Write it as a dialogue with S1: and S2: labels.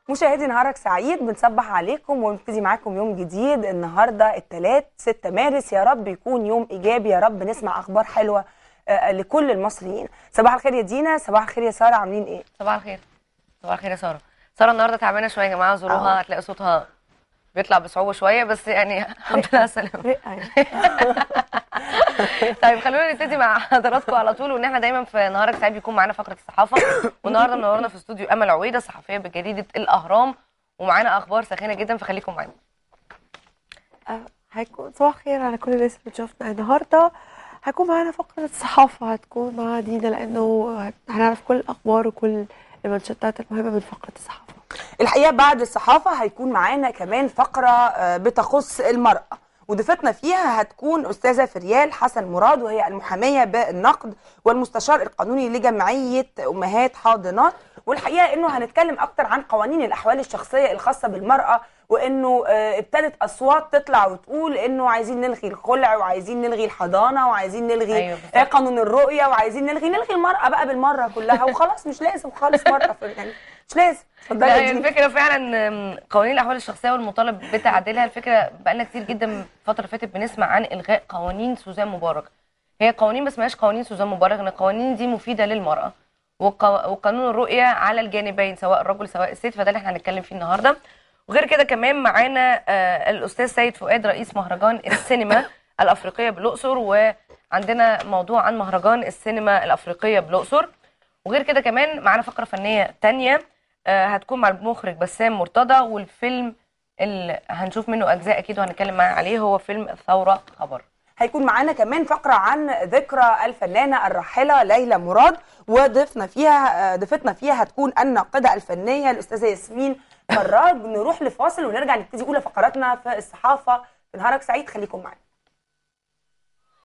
S1: مشاهدي نهارك سعيد بنصبح عليكم ونبتدي معاكم يوم جديد النهارده الثلاث 6 مارس يا رب يكون يوم ايجابي يا رب نسمع اخبار حلوه آه، لكل المصريين صباح الخير يا دينا صباح الخير يا ساره عاملين ايه
S2: صباح الخير صباح الخير يا ساره ساره النهارده تعبانه شويه يا جماعه زوروها
S1: آه.
S2: هتلاقي صوتها بيطلع بصعوبه شويه بس يعني الحمد لله على السلامه طيب خلونا نبتدي مع حضراتكم على طول وان احنا دايما في نهارك سعيد بيكون معانا فقره الصحافه والنهارده منورنا في استوديو امل عويده صحفيه بجريده الاهرام ومعانا اخبار ساخنه جدا فخليكم معانا
S3: آه، هيكون صباح الخير على كل الناس اللي بتشوفنا النهارده هيكون معانا فقرة الصحافة هتكون مع دينا لأنه هنعرف كل الأخبار وكل المنشطات المهمة من فقرة الصحافة
S1: الحقيقه بعد الصحافه هيكون معانا كمان فقره آه، بتخص المراه وضيفتنا فيها هتكون استاذه فريال حسن مراد وهي المحاميه بالنقد والمستشار القانوني لجمعيه امهات حاضنات والحقيقه انه هنتكلم اكتر عن قوانين الاحوال الشخصيه الخاصه بالمراه وانه آه، ابتدت اصوات تطلع وتقول انه عايزين نلغي الخلع وعايزين نلغي الحضانه وعايزين نلغي
S2: أيوة بالظبط.
S1: آه، قانون الرؤيه وعايزين نلغي نلغي المراه بقى بالمره كلها وخلاص مش لازم خالص مراه في يعني مش لازم اتفضلي
S2: لا
S1: يا
S2: هي
S1: دينا.
S2: الفكره فعلا أم، قوانين الاحوال الشخصيه والمطالب بتعديلها الفكره بقالنا كتير جدا الفتره اللي فاتت بنسمع عن الغاء قوانين سوزان مبارك هي قوانين بس ما هياش قوانين سوزان مبارك ان القوانين دي مفيده للمراه وق- وقانون الرؤيه على الجانبين سواء الرجل سواء الست فده اللي احنا هنتكلم فيه النهارده وغير كده كمان معانا آه، الاستاذ سيد فؤاد رئيس مهرجان السينما الافريقيه بالاقصر وعندنا موضوع عن مهرجان السينما الافريقيه بالاقصر وغير كده كمان معانا فقره فنيه تانية آه، هتكون مع المخرج بسام مرتضى والفيلم اللي هنشوف منه اجزاء اكيد وهنتكلم معاه عليه هو فيلم الثوره خبر
S1: هيكون معانا كمان فقرة عن ذكرى الفنانة الراحلة ليلى مراد وضيفنا فيها آه، ضيفتنا فيها هتكون الناقدة الفنية الأستاذة ياسمين فراج نروح لفاصل ونرجع نبتدي أولى فقراتنا في الصحافة في نهارك سعيد خليكم معانا